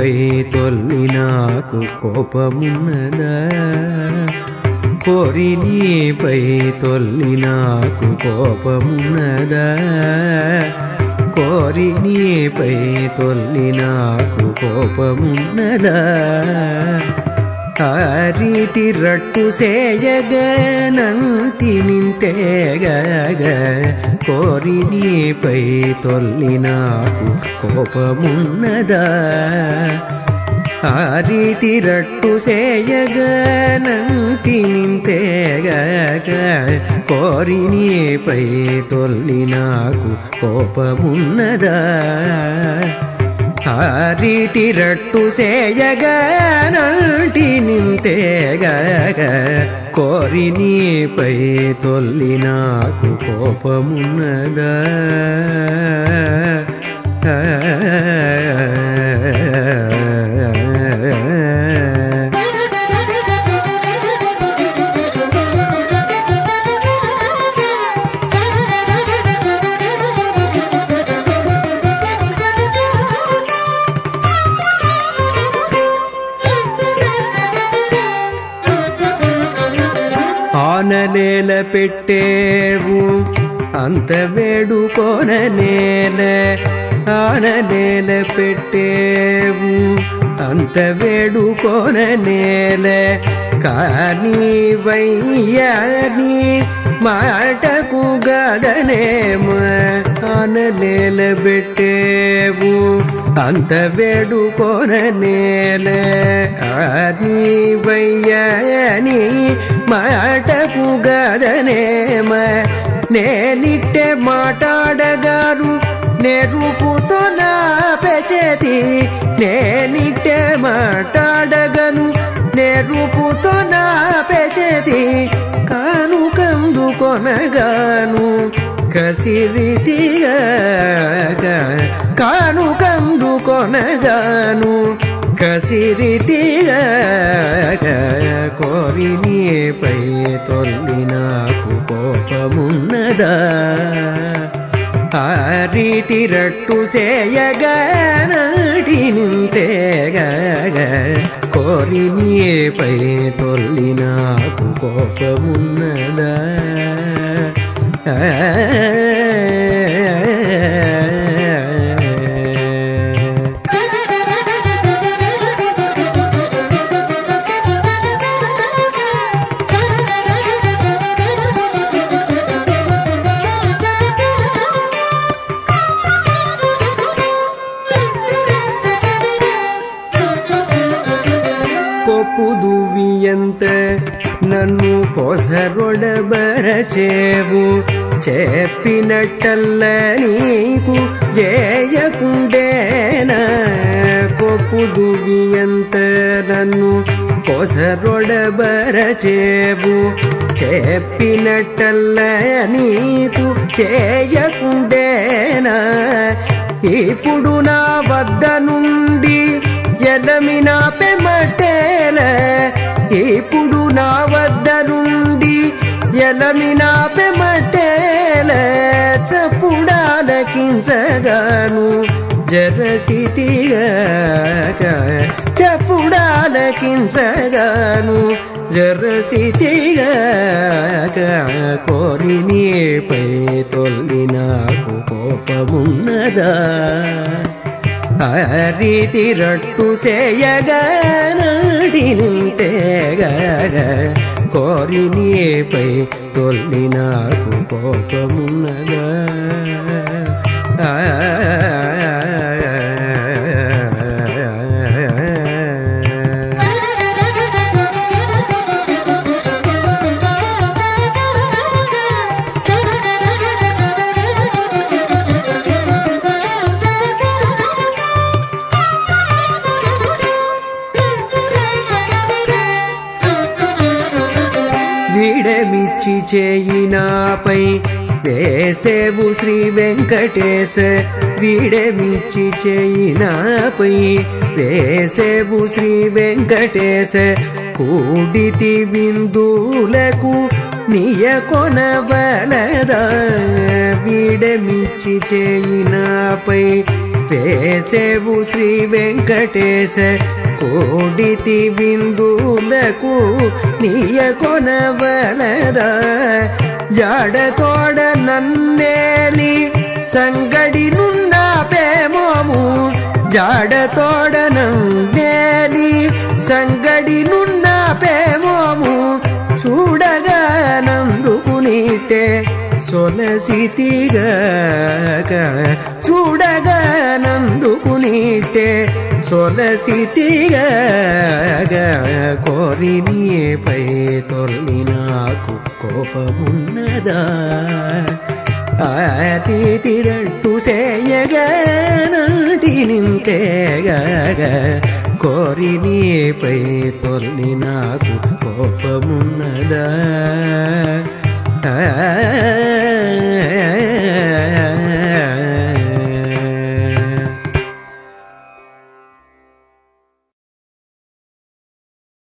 నీపై తొల్లి నాకు కోపమున్నదా కోరి నీపై తొల్లి నాకు కోపమున్నదా కోరి నీపై తొల్లి నాకు కోపమున్నదా ఆ ರೀತಿ ರಟ್ಟು ಸೇಯಗನಂತಿ ನಿಂತೆಗಗ కోరి నీపై తొల్లి నాకు కోపమున్నదా ఆ ರೀತಿ ರಟ್ಟು ಸೇಯಗనంటి నింతేగగ కోరి నీపై తొల్లి నాకు కోపమున్నదా ఆ ರೀತಿ ರಟ್ಟು ಸೇಯಗనంటి నింతేగగ కోరి నీపై తొల్లి నాకు కోపమున్నదా ఆనలేల పెట్టేవు అంత వేడుకోన నేల ఆనలేల పెట్టేవు అంత వేడుకోన నేల కానీ వయ్యాని మాటకు గదనేమ ఆనలేల పెట్టేవు అంత వేడుకోన నేల అని వయ్యాని మాటకు గదనేమ నేనిట్టే మాట్లాడగారు నెరుపుతో నా పెచేతి నేనిట్టే మాట్లాడగను నెరుపుతో నా పెచేతి కాను కందు కొనగాను కసిరితిగా కాను కందు కొనగాను కసిరితిగా కోరి నీపై తొల్లి నాకు కోపమున్నదా ఆ ರೀತಿ ರಟ್ಟು ಸೇಯಗನಟಿ ನಿಂತೆಗ కోరి నీపై తొల్లి నాకు కోపమున్నదా కొప్పుదువియంత నన్ను కొసరొడబరచేవు చెప్పినట్టల్ల నీకు జేయకుండేనా కొప్పుదువియంత నన్ను కొసరొడబరచేవు చెప్పినట్టల్ల నీకు చేయకుండేనా ఇప్పుడు నా వద్ద నుండి ఎలమినా పెమటేల ఇప్పుడు నా వద్ద నుండి ఎలమినా పెమటేల చప్పుడాలకించగాను జరసితిగా చప్పుడాలకించగాను జరసితిగా కోరి నీపై తొల్లి నాకు కోపమున్నదా ఆ ರೀತಿ ರಟ್ಟು ಸೇಯಗನಡಿ ನಿಂತೆಗ కోరి నీపై తొల్లి నాకు కోపమున్నదా ఆ వీడమిచ్చి చేయినాపై వేసేవు శ్రీ వెంకటేశ వీడమిచ్చి చేయినాపై వేసేవు శ్రీ వెంకటేశ కూడితి విందులకు నియ కొనవలదా వీడమిచ్చి చేయినాపై వేసేవు శ్రీ వెంకటేశ కోడితి బిందులకు నీయ కొనవలరా జాడతోడ నన్నేలి సంగడి నున్న పేమోము జాడతోడ నన్నేలి సంగడి నున్న పేమోము చూడగా నందుకునిటే సొలసితిగా చూడగా నందుకునిటే సొలసితిగా కోరి నీపై తొలి నాకు కోపమున్నదా ఆతిరట్టు సేయగనాటి నింతేగా కోరి నీపై తొలి నాకు కోపమున్నదా